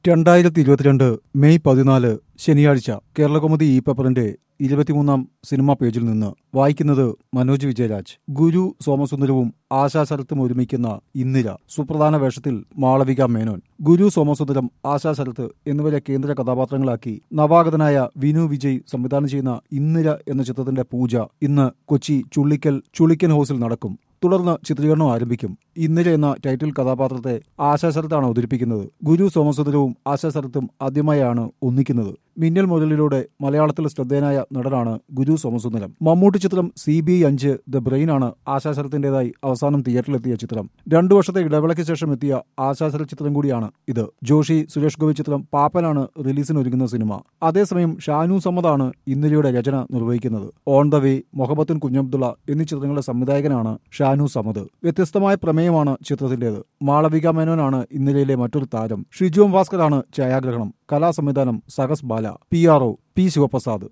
രണ്ടായിരത്തി ഇരുപത്തിരണ്ട് മെയ് പതിനാല് ശനിയാഴ്ച കേരളകൗമുദി ഈ പേപ്പറിന്റെ ഇരുപത്തിമൂന്നാം സിനിമാ പേജിൽ നിന്ന് വായിക്കുന്നത് മനോജ് വിജയരാജ് ഗുരു സോമസുന്ദരവും ആശാശരത്തും ഒരുമിക്കുന്ന ഇന്ദിര സുപ്രധാന വേഷത്തിൽ മാളവിക മേനോൻ ഗുരു സോമസുന്ദരം ആശാശരത്ത് എന്നിവരെ കേന്ദ്ര കഥാപാത്രങ്ങളാക്കി നവാഗതനായ വിനു വിജയ് സംവിധാനം ചെയ്യുന്ന ഇന്ദിര എന്ന ചിത്രത്തിന്റെ പൂജ ഇന്ന് കൊച്ചി ചുള്ളിക്കൽ ചുള്ളിക്കൻ ഹൗസിൽ നടക്കും തുടർന്ന് ചിത്രീകരണം ആരംഭിക്കും ഇന്ദിര എന്ന ടൈറ്റിൽ കഥാപാത്രത്തെ ആശാശരത്താണ് അവതരിപ്പിക്കുന്നത് ഗുരു സോമസുന്ദരവും ആശാശരത്തും ആദ്യമായാണ് ഒന്നിക്കുന്നത് മിന്നൽ മുതലിലൂടെ മലയാളത്തിൽ ശ്രദ്ധേയനായ നടനാണ് ഗുരു സോമസുന്ദരം മമ്മൂട്ടി ചിത്രം സി ബി അഞ്ച് ദ ബ്രെയിൻ ആണ് ആശാശരത്തിന്റേതായി അവസാനം തിയേറ്ററിലെത്തിയ ചിത്രം രണ്ടു വർഷത്തെ ഇടവേളയ്ക്ക് ശേഷം എത്തിയ ആശാശര ചിത്രം കൂടിയാണ് ഇത് ജോഷി സുരേഷ് ഗോപി ചിത്രം പാപ്പനാണ് റിലീസിന് ഒരുങ്ങുന്ന സിനിമ അതേസമയം ഷാനു സമ്മദാണ് ഇന്ദിരയുടെ രചന നിർവഹിക്കുന്നത് on the way Mohabbathun Kunjabdulla എന്നീ ചിത്രങ്ങളുടെ സംവിധായകനാണ് ഷാനു സമദ് വ്യത്യസ്തമായ പ്രമേയമാണ് ചിത്രത്തിന്റേത് മാളവിക മേനോനാണ് ഇന്ദിരയിലെ മറ്റൊരു താരം ഷിജു ഭാസ്കറാണ് ഛായാഗ്രഹണം കലാസംവിധാനം Sahas Bala P R O P Sivaprasad